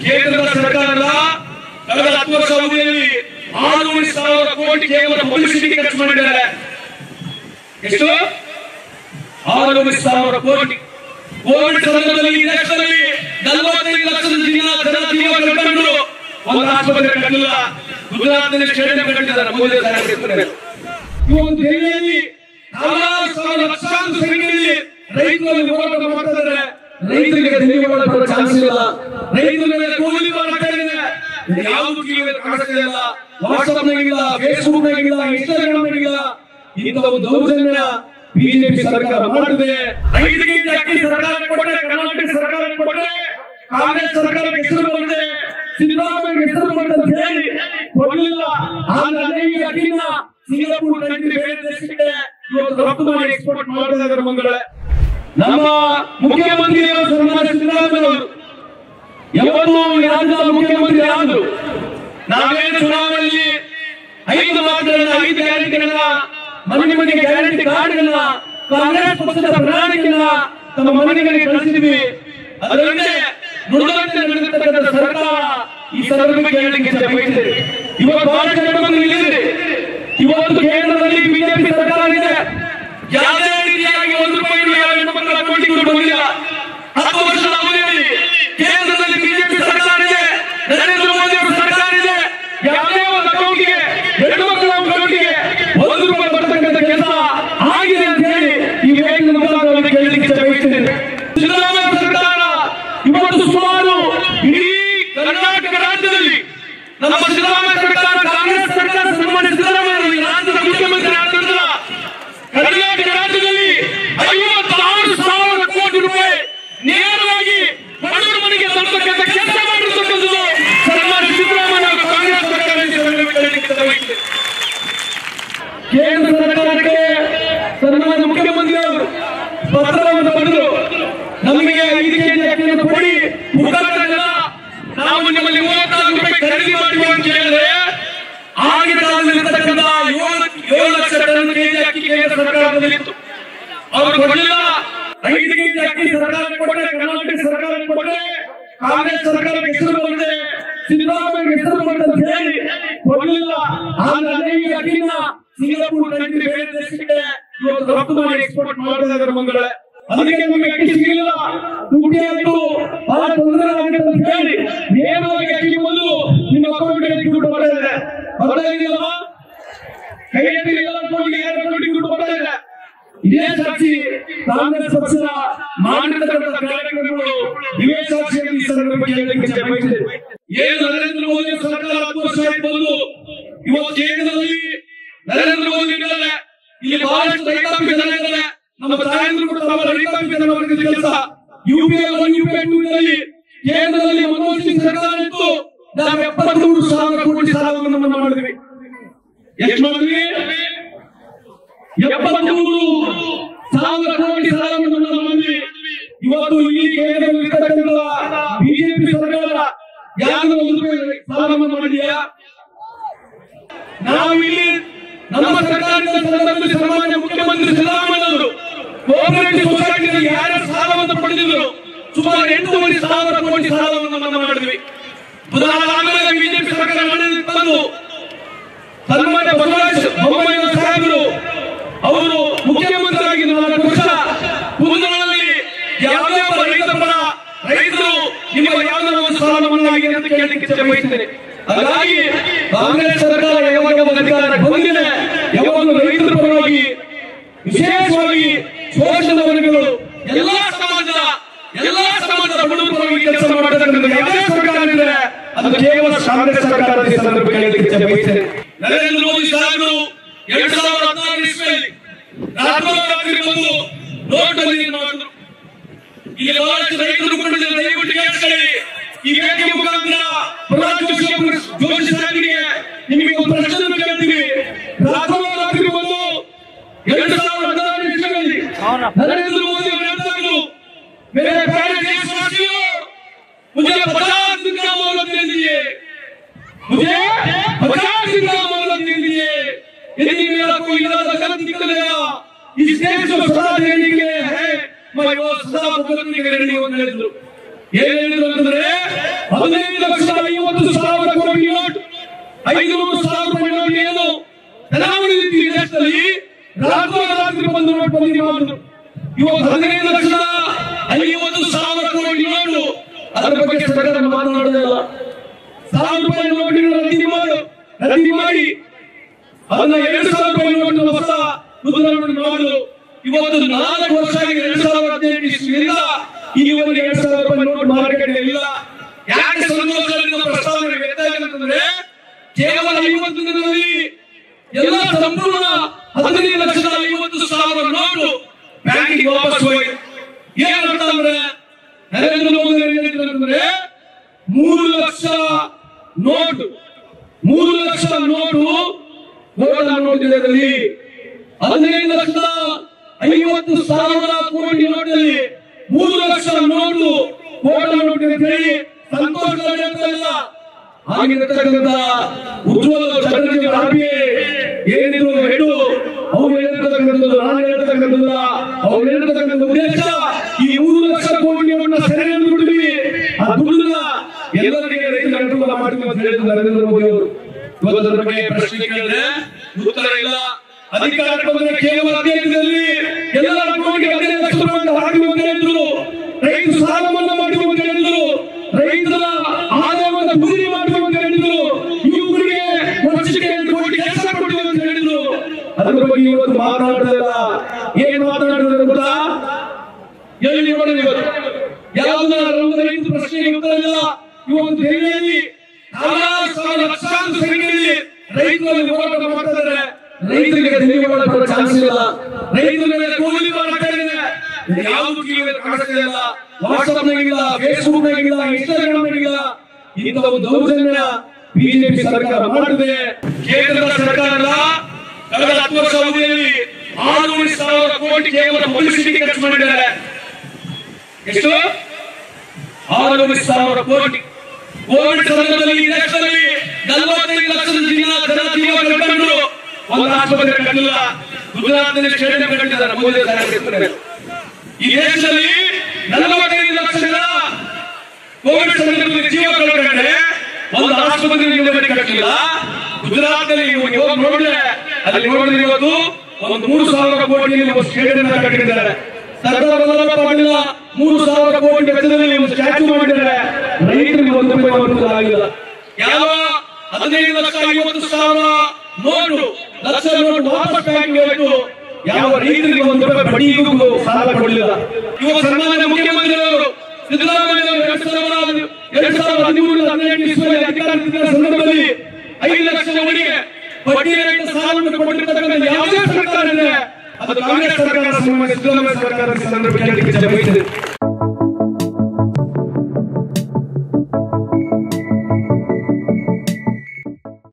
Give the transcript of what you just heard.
ಕೇಂದ್ರ ಸರ್ಕಾರದ ಕಳೆದ ಹತ್ತು ವರ್ಷ ಅವಧಿಯಲ್ಲಿ ಆರೂವರೆ ಸಾವಿರ ಕೋಟಿ ಕೇವಲ ಪಬ್ಲಿಸಿಟಿ ಖರ್ಚು ಮಾಡಿದ್ದಾರೆ ಎಷ್ಟು ಆರೂವರೆ ಸಾವಿರ ಕೋಟಿ ಕೋವಿಡ್ ಸಂದರ್ಭದಲ್ಲಿ ಈ ದೇಶದಲ್ಲಿ ನಲವತ್ತೈದು ಲಕ್ಷದ ಜನ ಜನ ಜೀವ ಕಳ್ಕೊಂಡ್ರು ಒಂದು ಆಸ್ಪತ್ರೆ ಕಟ್ಟಿಲ್ಲ ಗುಜರಾತ್ನಲ್ಲಿ ಸ್ಟೇಡಿಯಂ ಕಟ್ಟಿದ್ದಾರೆ ಮೋದಿ ಸಾಹೇಬ್ರ ಹೆಸರಿನಲ್ಲಿ. ಇವತ್ತು ದೆಹಲಿಯಲ್ಲಿ ನಲವತ್ತು ಸಾವಿರ ಲಕ್ಷಾಂತರ ಸಂಖ್ಯೆಯಲ್ಲಿ ರೈತರಲ್ಲಿ ಹೋರಾಟ ಮಾಡ್ತಾ ಇದ್ದಾರೆ ರೈತರಿಗೆ ದೆಹಲಿ ಒಳಗೆ ಬರೋ ಚಾನ್ಸ್ ಇಲ್ಲ ರೈತರ ಮೇಲೆ ಕೂಲಿ ಮಾಡ್ತಾ ಇದೆ ಯಾವುದು ಟಿವಿ ಕಾಣಿಸ್ತಾ ಇಲ್ಲ ವಾಟ್ಸ್ಆಪ್ ನಾಗಿಲ್ಲ ಫೇಸ್ಬುಕ್ ನಾಗಿಲ್ಲ ಇನ್ಸ್ಟಾಗ್ರಾಮ್ ನಾಗಿಲ್ಲ ಇಂಥ ಒಂದು ದೌರ್ಜನ್ಯ ಬಿಜೆಪಿ ಸರ್ಕಾರ ಮಾಡಿದೆ ರೈತರಿಗೆ ಅಕ್ಕಿ ಸರ್ಕಾರ ಕೊಟ್ಟರೆ ಕರ್ನಾಟಕ ಸರ್ಕಾರ ಕೊಟ್ಟರೆ ಕಾಂಗ್ರೆಸ್ ಸರ್ಕಾರ ಹೆಸರು ಬಂದಿದೆ ಸಿದ್ದರಾಮಯ್ಯ ಹೆಸರು ಬಂದ ಅಂತ ಹೇಳಿ ಕೊಡಲಿಲ್ಲ ಆದ್ರೆ ಅದೇ ಈ ಅಕ್ಕಿನ ಸಿಂಗಾಪುರ್ ಕಂಟ್ರಿ ಬೇರೆ ದೇಶಕ್ಕೆ ಇವತ್ತು ರಫ್ತು ಮಾಡಿ ಎಕ್ಸ್ಪೋರ್ಟ್ ಮಾಡ್ತಾ ಇದ್ದಾರೆ ಮಂಗಳೇ ನಮ್ಮ ಮುಖ್ಯಮಂತ್ರಿಗಳು ಸನ್ಮಾನ್ಯ ಸಿದ್ದರಾಮಯ್ಯ ಅವರು ಯಾವತ್ತು ಈ ರಾಜ್ಯದ ಮುಖ್ಯಮಂತ್ರಿ ಆದ್ರು ನಾವೇನು ಚುನಾವಣೆಯಲ್ಲಿ ಐದು ಮಾತುಗಳನ್ನ ಐದು ಗ್ಯಾರಂಟಿಗಳನ್ನ ಮನೆ ಮನೆಗೆ ಗ್ಯಾರಂಟಿ ಕಾರ್ಡ್ಗಳನ್ನ ಕಾಂಗ್ರೆಸ್ ಪಕ್ಷದ ಪ್ರಣಾಳಿಕೆಯನ್ನ ತಮ್ಮ ಮನೆಗಳಿಗೆ ಕಳಿಸಿದ್ವಿ ಅದರಂತೆ ನುಡಿದಂತೆ ನಡೆದಿರ್ತಕ್ಕಂಥ ಸರ್ಕಾರ ಈ ಸಂದರ್ಭಕ್ಕೆ ಹೇಳಲಿಕ್ಕೆ ಇಚ್ಛೆ ಬಯಸಿದೆ ಇವತ್ತು ಬಹಳಷ್ಟು ಹೆಣ್ಮಕ್ಳು ಇಲ್ಲಿದೆ ಇವತ್ತು ಕೇಂದ್ರದಲ್ಲಿ ಬಿಜೆಪಿ ಸರ್ಕಾರ ಇದೆ ಯಾವುದೇ ರೀತಿಯಾಗಿ ಒಂದು ರೂಪಾಯಿ ಯಾವ ಹೆಣ್ಮಕ್ಳ ಅಕೌಂಟಿಗೆ ದುಡ್ಡು ಬಂದಿಲ್ಲ ಹತ್ತು ವರ್ಷದ ಅವಧಿಯಲ್ಲಿ ಕೇಂದ್ರದಲ್ಲಿ ಬಿಜೆಪಿ ಸರ್ಕಾರ ಇದೆ ನರೇಂದ್ರ ಮೋದಿ ಅವರ ಸರ್ಕಾರ ಇದೆ ಯಾವುದೇ ಒಂದು ಅಕೌಂಟಿಗೆ ಹೆಣ್ಣುಮಕ್ಕಳ ಅಕೌಂಟಿಗೆ ಒಂದು ರೂಪಾಯಿ ಬರ್ತಕ್ಕಂಥ ಕೆಲಸ ಆಗಿದೆ ಅಂತ ಹೇಳಿ ಈ ವೇದಿಕೆ ಮುಖಾಂತರ ಕೇಳಲಿಕ್ಕೆ ಇಚ್ಛೆ ಬಯಸ್ತೇನೆ ಸಿದ್ದರಾಮಯ್ಯ ಸರ್ಕಾರ ಇವತ್ತು ಸುಮಾರು ಇಡೀ ಕರ್ನಾಟಕ ರಾಜ್ಯದಲ್ಲಿ ನಮ್ಮ ಸಿದ್ದರಾಮಯ್ಯ ಸರ್ಕಾರ ಕಾಂಗ್ರೆಸ್ ಸರ್ಕಾರ ಸನ್ಮಾನ್ಯ ಸಿದ್ದರಾಮಯ್ಯ ಅವರು ಈ ರಾಜ್ಯದ ಮುಖ್ಯಮಂತ್ರಿ ಆದ ನಂತರ ಕರ್ನಾಟಕ ರಾಜ್ಯದಲ್ಲಿ ಐವತ್ತಾರು ಸಾವಿರ ಕೋಟಿ ರೂಪಾಯಿ ನೇರವಾಗಿ ಬಡವರ ಮನೆಗೆ ತರತಕ್ಕಂಥ ಕೆಲಸ ಮಾಡಿರ್ತಕ್ಕಂಥದ್ದು ಸನ್ಮಾನ್ಯ ಸಿದ್ದರಾಮಯ್ಯ ಅವರು ಕಾಂಗ್ರೆಸ್ ಸರ್ಕಾರ ಎಂದು ಹೇಳಲಿಕ್ಕೆ ಬಯಸ್ತೇನೆ. ಕೇಂದ್ರ ಸರ್ಕಾರಕ್ಕೆ ಸನ್ಮಾನ್ಯ ಮುಖ್ಯಮಂತ್ರಿ ಅವರು ಪತ್ರವನ್ನು ಬರೆದರು ನಮಗೆ ಐದು ಕೆಜಿ ಅಕ್ಕಿಯನ್ನು ಕೊಡಿ ಮುಖಾಂತರ ನಾವು ನಿಮ್ಮಲ್ಲಿ ಮೂವತ್ನಾಲ್ಕು ರೂಪಾಯಿ ಖರೀದಿ ಮಾಡ್ತೀವಿ ಅಂತ ಹೇಳಿದ್ರೆ ಆಗಿನ ಕಾಲದಲ್ಲಿ ಇರ್ತಕ್ಕಂಥ ಏಳು ಏಳು ಲಕ್ಷ ಟನ್ ಕೆಜಿ ಅಕ್ಕಿ ಕೇಂದ್ರ ಸರ್ಕಾರದಲ್ಲಿ ಇತ್ತು ಅವರು ಕೊಡಲಿಲ್ಲ ಐದು ಕೆಜಿ ಅಕ್ಕಿ ಸರ್ಕಾರ ಕೊಟ್ಟರೆ ಕರ್ನಾಟಕ ಸರ್ಕಾರ ಕೊಟ್ಟರೆ ಕಾಂಗ್ರೆಸ್ ಸರ್ಕಾರ ಹೆಸರು ಬಂದಿದೆ ಸಿದ್ದರಾಮಯ್ಯ ಹೆಸರು ಬಂದ ಅಂತ ಹೇಳಿ ಕೊಡಲಿಲ್ಲ ಆದ್ರೆ ಅದೇ ಈ ಅಕ್ಕಿನ ಸಿಂಗಾಪುರ್ ಕಂಟ್ರಿ ಬೇರೆ ದೇಶಕ್ಕೆ ಇವತ್ತು ರಫ್ತು ಮಾಡಿ ಎಕ್ಸ್ಪೋರ್ಟ್ ಮಾಡ್ತಾ ಇದ್ದಾರೆ ಮಂಗಳೇ ಅದಕ್ಕೆ ನಮಗೆ ಅಕ್ಕಿ ಸಿಗಲಿಲ್ಲ ದುಡ್ಡು ಆಯ್ತು ಬಹಳ ತೊಂದರೆ ಆಗಿದೆ ಅಂತ ಹೇಳಿ ನೇರವಾಗಿ ಅಕ್ಕಿ ಬಂದು ನಿಮ್ಮ ಅಕೌಂಟ್ಗೆ ದುಡ್ಡು ಬರ್ತಾ ಇದೆ ಬರ್ತಾ ಇದೆಯಲ್ಲ ಕೈಯಲ್ಲಿ ಎಲ್ಲ ಅಕೌಂಟ್ಗೆ ಯಾರ ಅಕೌಂಟ್ಗೆ ದುಡ್ಡು ಬರ್ತಾ ಇದೆ ಇದೇ ಸಾಕ್ಷಿ ಕಾಂಗ್ರೆಸ್ ಪಕ್ಷದ ಮಾಡಿರ್ತಕ್ಕಂಥ ಕಾರ್ಯಕ್ರಮಗಳು ಇವೇ ಸಾಕ್ಷಿಯಾಗಿ ಈ ಸಂದರ್ಭಕ್ಕೆ ಹೇಳಲಿಕ್ಕೆ ಇಚ್ಛೆ ಬಯಸ್ತೇನೆ. ಏನು ನರೇಂದ್ರ ಮೋದಿ ಸರ್ಕಾರ ಹತ್ತು ವರ್ಷ ಆಯ್ತು ಬಂದು ಇವತ್ತು ಕೇಂದ್ರದಲ್ಲಿ ನರೇಂದ್ರ ಮೋದಿ ಇದ್ದಾರೆ ಇಲ್ಲಿ ಬಹಳಷ್ಟು ರೈತಾಪಿ ಜನ ಇದ್ದಾರೆ ನಮ್ಮ ತಾಯಂದ್ರು ಕೂಡ ತಮ್ಮ ರೈತಾಪಿ ಜನ ವರ್ಗದ ಕೆಲಸ ಯುಪಿಎ ಒನ್ ಯುಪಿಎ ಟೂ ನಲ್ಲಿ ಕೇಂದ್ರದಲ್ಲಿ ಮನಮೋಹನ್ ಸಿಂಗ್ ಸರ್ಕಾರ ಇತ್ತು ನಾವು ಎಪ್ಪತ್ಮೂರು ಸಾವಿರ ಕೋಟಿ ಸಾಲವನ್ನು ಮನ್ನಾ ಮಾಡಿದ್ವಿ ಎಷ್ಟು ಮಾಡಿದ್ವಿ ಎಪ್ಪತ್ಮೂರು ಸಾವಿರ ಕೋಟಿ ಸಾಲವನ್ನು ಮನ್ನಾ ಮಾಡಿದ್ವಿ ಇವತ್ತು ಈ ಕೇಂದ್ರದಲ್ಲಿ ಇರ್ತಕ್ಕಂಥ ಬಿಜೆಪಿ ಸರ್ಕಾರ ಯಾರು ಒಂದು ರೂಪಾಯಿ ಸಾಲ ಮನ್ನಾ ಮಾಡಿದೆಯಾ ನಾವು ಇಲ್ಲಿ ನಮ್ಮ ಸರ್ಕಾರದ ಸಂದರ್ಭದಲ್ಲಿ ಸನ್ಮಾನ್ಯ ಮುಖ್ಯಮಂತ್ರಿ ಸಿದ್ದರಾಮಯ್ಯ ಅವರು ಕೋಆಪರೇಟಿವ್ ಸೊಸೈಟಿಯಲ್ಲಿ ಯಾರ್ಯಾರು ಸಾಲವನ್ನು ಪಡೆದಿದ್ರು ಸುಮಾರು ಎಂಟೂವರೆ ಸಾವಿರ ಕೋಟಿ ಸಾಲವನ್ನು ಮನ್ನಾ ಮಾಡಿದ್ವಿ ಆಮೇಲೆ ಬಿಜೆಪಿ ಸರ್ಕಾರ ನಡೆದು ಬಂದು ಸನ್ಮಾನ್ಯ ಬಸವರಾಜ ಬೊಮ್ಮಾಯಿ ಸಾಹೇಬರು ಅವರು ಮುಖ್ಯಮಂತ್ರಿ ಆಗಿ ನಾಲ್ಕು ವರ್ಷ ಕುಂದಗಳಲ್ಲಿ ಯಾವುದೇ ಒಬ್ಬ ರೈತ ಪರ ರೈತರು ನಿಮ್ಮ ಯಾವುದೇ ಒಂದು ಸಾಲ ಮನ್ನಾ ಆಗಿದೆ ಅಂತ ಕೇಳಲಿಕ್ಕೆ ಇಚ್ಛೆ ಬಯಸ್ತೇನೆ ಹಾಗಾಗಿ ಕಾಂಗ್ರೆಸ್ ಸರ್ಕಾರ ಯಾವಾಗ ಒಂದು ಅಧಿಕಾರಕ್ಕೆ ಬಂದಿದೆ ಯಾವಾಗ ರೈತರ ಪರವಾಗಿ ವಿಶೇಷವಾಗಿ ಶೋಷಣದ ವರ್ಗಗಳು ಎಲ್ಲಾ ಸಮಾಜದ ಎಲ್ಲಾ ಸಮಾಜದ ಬಡವರ ಪರವಾಗಿ ಕೆಲಸ ಮಾಡತಕ್ಕಂಥ ಯಾವುದೇ ಸರ್ಕಾರ ಇದೆ ಅದು ಕೇವಲ ಕಾಂಗ್ರೆಸ್ ಸರ್ಕಾರದ ಈ ಸಂದರ್ಭಕ್ಕೆ ಹೇಳಲಿಕ್ಕೆ ಇಚ್ಛೆ ಬಯಸ್ತೇನೆ ನರೇಂದ್ರ ಮೋದಿ ಸಾಹೇಬರು ಎರಡ್ ಸಾವಿರದ ಹದಿನಾರು ಇಸ್ವಿಯಲ್ಲಿ ರಾತ್ರೋರಾತ್ರಿ ಬಂದು ನೋಟ್ ಬಂದಿ ಮಾಡಿದ್ರು ಇಲ್ಲಿ ಬಹಳಷ್ಟು ರೈತರು ಕೊಂಡಿದ್ದಾರೆ ದಯವಿಟ್ಟು ಕೇಳಿಸ್ಕೊಳ್ಳಿ ಈ ವೇದಿಕೆ ಮುಖಾಂತರ ಪ್ರಹ್ಲಾದ್ ಜೋಶಿ ಅವರು- ಜೋಶಿ ಸಾಹೇಬರಿಗೆ ನಿಮಗೆ ಒಂದು ಪ್ರಶ್ನೆಯನ್ನು ಕೇಳ್ತೀವಿ ರಾತ್ರೋರಾತ್ರಿ ಬಂದು ಎರಡು ಸಾವಿರದ ಹದಿನಾರು ಇಸ್ವಿಯಲ್ಲಿ ನರೇಂದ್ರ ಮೋದಿ ಅವರು ಹೇಳ್ತಾ ಇದ್ರು मेरे प्यारे देशवासियों मुझे पचास दिन का मोहलत दे दीजिए मुझे पचास दिन का मोहलत दे दीजिए यदि मेरा कोई इरादा गलत निकलेगा इस देश को सजा देने के लिए है मैं वो सजा भुगतने के रेडी हो ಹೇಳಿದ್ರು ಏನ್ ಹೇಳಿದ್ರು ಅಂತಂದ್ರೆ ಹದಿನೈದು ಲಕ್ಷದ ಐವತ್ತು ಸಾವಿರ ಕೋಟಿ ನೋಟ್ ಐದುನೂರು ಸಾವಿರ ರೂಪಾಯಿ ನೋಟ್ ಏನು ಚಲಾವಣೆ ಇತ್ತು ಈ ದೇಶದಲ್ಲಿ ರಾತ್ರಿ ಬಂದು ನೋಟ್ ಬಂದಿ ಮಾಡಿದ್ರು ಇವತ್ತು ಹದಿನೈದು ಲಕ್ಷದ ಐವತ್ತು ಸಾವಿರ ಕೋಟಿ ನೋಟು ಅದರ ಬಗ್ಗೆ ಸರ್ಕಾರ ಮಾತನಾಡೋದೇ ಇಲ್ಲ ಸಾವಿರ ರೂಪಾಯಿ ನೋಟಿನ ರದ್ದಿ ಮಾಡು ರದ್ದಿ ಮಾಡಿ ಅದನ್ನ ಎರಡು ಸಾವಿರ ರೂಪಾಯಿ ನೋಟು ಹೊಸ ಮುದ್ರಣವನ್ನು ಮಾಡು ಇವತ್ತು ನಾಲ್ಕು ವರ್ಷ ಆಗಿದೆ ಎರಡು ಸಾವಿರದ ಹದಿನೆಂಟು ಇಸ್ವಿಯಿಂದ ಈವರೆಗೆ ಎರಡು ಸಾವಿರ ರೂಪಾಯಿ ನೋಟ್ ಮಾರುಕಟ್ಟೆ ಇಲ್ಲ ಯಾಕೆ ಸಂತೋಷದಿಂದ ಪ್ರಸ್ತಾವನೆ ವ್ಯಕ್ತ ಅಂತಂದ್ರೆ ಕೇವಲ ಐವತ್ತು ದಿನದಲ್ಲಿ ಎಲ್ಲ ಸಂಪೂರ್ಣ ಹದಿನೈದು ಲಕ್ಷದ ಐವತ್ತು ಸಾವಿರ ನೋಟು ಬ್ಯಾಂಕಿಗೆ ವಾಪಸ್ ಹೋಯ್ತು ಏನಂತ ಅಂದ್ರೆ ನರೇಂದ್ರ ಮೋದಿ ಅವರು ಹೇಳಿದ್ರು ಅಂತಂದ್ರೆ ಮೂರು ಲಕ್ಷ ನೋಟು ಮೂರು ಲಕ್ಷ ನೋಟು ಕೋಟ ನೋಟ್ ದಿನದಲ್ಲಿ ಹದಿನೈದು ಲಕ್ಷದ ಐವತ್ತು ಸಾವಿರ ಕೋಟಿ ನೋಟಲ್ಲಿ ಮೂರು ಲಕ್ಷ ನೋಟು ಕೋಟ ನೋಟ್ ಅಂತ ಹೇಳಿ ಸಂತೋಷ ಹೇಳ್ತಾ ಇಲ್ಲ ಆಗಿರತಕ್ಕಂಥ ಉಜ್ವಲ ಚಟರ್ಜಿ ಆರ್ಬಿಐ ಏನಿದ್ರು ಹೆಡು ಅವ್ರು ಹೇಳಿರ್ತಕ್ಕಂಥದ್ದು ನಾನು ಹೇಳ್ತಕ್ಕಂಥದ್ದು ಅವ್ರು ಹೇಳಿರ್ತಕ್ಕಂಥ ಉದ್ದೇಶ ಈ ಮೂರು ಲಕ್ಷ ಕೋಟಿಯನ್ನ ಸೆರೆಯನ್ನು ಬಿಡ್ತೀವಿ ಆ ದುಡ್ಡನ್ನ ಎಲ್ಲರಿಗೆ ರೈತರ ಅನುಕೂಲ ಮಾಡ್ತೀವಿ ಅಂತ ಹೇಳಿದ್ರು ನರೇಂದ್ರ ಮೋದಿ ಅವರು ಇವತ್ತು ಅದ್ರ ಬಗ್ಗೆ ಪ್ರಶ್ನೆ ಕೇಳಿದ್ರೆ ಉತ್ತರ ಇಲ್ಲ ಅಧಿಕಾರಕ್ಕೆ ಬಂದ್ರೆ ಕೇವಲ ಹದಿನೈದರಲ್ಲಿ ಎಲ್ಲ ಕೋಟಿ ಹದಿನೈದು ಲಕ್ಷ ರೂಪಾಯಿ ಹಾಕಿ ಅಂತ ಹೇಳಿದ್ರು ರೈತರು ಸಾಲ ಮನ್ನಾ ಮಾಡ್ತೀವಿ ಅಂತ ಹೇಳಿದ್ರು ರೈತರ ಆದಾಯವನ್ನು ದುಬಾರಿ ಮಾಡ್ತೀವಿ ಅಂತ ಹೇಳಿದ್ರು ಇವುಗಳಿಗೆ ವರ್ಷಕ್ಕೆ ಎರಡು ಕೋಟಿ ಕೆಲಸ ಕೊಡ್ತೀವಿ ಅಂತ ಹೇಳಿದ್ರು ಅದ್ರ ಬಗ್ಗೆ ಇವತ್ತು ಮಾತನಾಡಲಿಲ್ಲ ಏನ್ ಮಾತನಾಡಿದ್ರು ಗೊತ್ತಾ ಎಲ್ಲಿ ನೋಡಿದ್ರಿ ಇವತ್ತು ಯಾವುದನ್ನ ನಮ್ಮ ರೈತ ಪ್ರಶ್ನೆಗೆ ಉತ್ತರ ಇಲ್ಲ ಇವತ್ತು ದೆಹಲಿಯಲ್ಲಿ ಸಾವಿರಾರು ಸಾವಿರ ಲಕ್ಷಾಂತರ ಸಂಖ್ಯೆಯಲ್ಲಿ ರೈತರಲ್ಲಿ ಹೋರಾಟ ಮಾಡ್ತಾ ಇದ್ದಾರೆ ರೈತರಿಗೆ ದೆಹಲಿ ಒಳಗೆ ಬರೋ ಚಾನ್ಸ್ ಇಲ್ಲ ರೈತರ ಮೇಲೆ ಕೂಲಿ ಮಾಡ್ತಾ ಇದೆ ಯಾವುದು ಟಿವಿ ಕಾಣಿಸ್ತಾ ಇಲ್ಲ ವಾಟ್ಸ್ಆಪ್ ನಾಗಿಲ್ಲ ಫೇಸ್ಬುಕ್ ನಾಗಿಲ್ಲ ಇನ್ಸ್ಟಾಗ್ರಾಮ್ ನಾಗಿಲ್ಲ ಇಂಥ ಒಂದು ದೌರ್ಜನ್ಯ ಬಿಜೆಪಿ ಸರ್ಕಾರ ಮಾಡಿದೆ ಕೇಂದ್ರ ಸರ್ಕಾರ ಕಳೆದ ಹತ್ತು ವರ್ಷ ಅವಧಿಯಲ್ಲಿ ಆರೂವರೆ ಸಾವಿರ ಕೋಟಿ ಕೇವಲ ಪಬ್ಲಿಸಿಟಿ ಖರ್ಚು ಮಾಡಿದ್ದಾರೆ ಎಷ್ಟು ಆರೂವರೆ ಸಾವಿರ ಕೋಟಿ ಕೋವಿಡ್ ಸಂದರ್ಭದಲ್ಲಿ ಈ ದೇಶದಲ್ಲಿ ನಲವತ್ತೈದು ಲಕ್ಷದ ಜನ ಜನ ಜೀವ ಕಳ್ಕೊಂಡ್ರು ಒಂದು ಆಸ್ಪತ್ರೆ ಕಟ್ಟಿಲ್ಲ ಗುಜರಾತ್ನಲ್ಲಿ ಸ್ಟೇಡಿಯಂ ಕಟ್ಟಿದ್ದಾರೆ ಮೋದಿ ಸರ್ಕಾರ ಈ ದೇಶದಲ್ಲಿ ನಲವತ್ತೈದು ಲಕ್ಷ ಜನ ಕೋವಿಡ್ ಸಂದರ್ಭದಲ್ಲಿ ಜೀವ ಕಳ್ಕೊಂಡ್ರೆ ಒಂದು ಆಸ್ಪತ್ರೆ ನಿರ್ವಹಣೆ ಕಟ್ಟಿಲ್ಲ ಗುಜರಾತ್ನಲ್ಲಿ ನೀವು ಹೋಗಿ ನೋಡಿದ್ರೆ ಅಲ್ಲಿ ನೋಡಿದ್ರೆ ಇವತ್ತು ಒಂದು ಮೂರು ಸಾವಿರ ಕೋಟಿಯಲ್ಲಿ ಒಂದು ಸ್ಟೇಡಿಯಂ ಕಟ್ಟಿದ್ದಾರೆ ಸರ್ದಾರ್ ವಲ್ಲಭ ಪಾಟೀಲ ಮೂರು ಸಾವಿರ ಕೋಟಿ ವೆಚ್ಚದಲ್ಲಿ ಒಂದು ಸ್ಟ್ಯಾಚ್ಯೂ ಮಾಡಿದ್ದಾರೆ ರೈತರಿಗೆ ಒಂದು ರೂಪಾಯಿ ಅನುಕೂಲ ಆಗಿಲ್ಲ ಯಾವ ಹದಿನೈದು ಲಕ್ಷ ಐವತ್ತು ಸಾವಿರ ನೋಟು ಲಕ್ಷ ನೋಟು ವಾಪಸ್ ಬ್ಯಾಂಕ್ಗೆ ಹೋಯ್ತು ಯಾವ ರೈತರಿಗೆ ಒಂದು ರೂಪಾಯಿ ಬಡ್ಡಿಗೂ ಸಾಲ ಕೊಡಲಿಲ್ಲ ಇವಾಗ ಸನ್ಮಾನ್ಯ ಮುಖ್ಯಮಂತ್ರಿಗಳು ಸಿದ್ದರಾಮಯ್ಯ ಅವರು ಎರಡ್ ಸಾವಿರದ ಎರಡ್ ಸಾವಿರದ ಹದಿಮೂರು ಹದಿನೆಂಟು ಇಸ್ವಿಯಲ್ಲಿ ಅಧಿಕಾರದಲ್ಲಿದ್ದ ಸಂದರ್ಭದಲ್ಲಿ ಐದು ಲಕ್ಷ ವರೆಗೆ ಬಡ್ಡಿ ರಹಿತ ಸಾಲವನ್ನು ಕೊಟ್ಟಿರ್ತಕ್ಕಂಥ ಯಾವುದೇ ಸರ್ಕಾರ ಇದೆ ಅದು ಕಾಂಗ್ರೆಸ್ ಸರ್ಕಾರ ಸನ್ಮಾನ್ಯ ಸಿದ್ದರಾಮಯ್ಯ ಸರ್ಕಾರ ಈ ಸಂದರ್ಭದಲ್ಲಿ ಹೇಳಲಿಕ್ಕೆ ಇಚ್ಛೆ ಬಯಸಿದೆ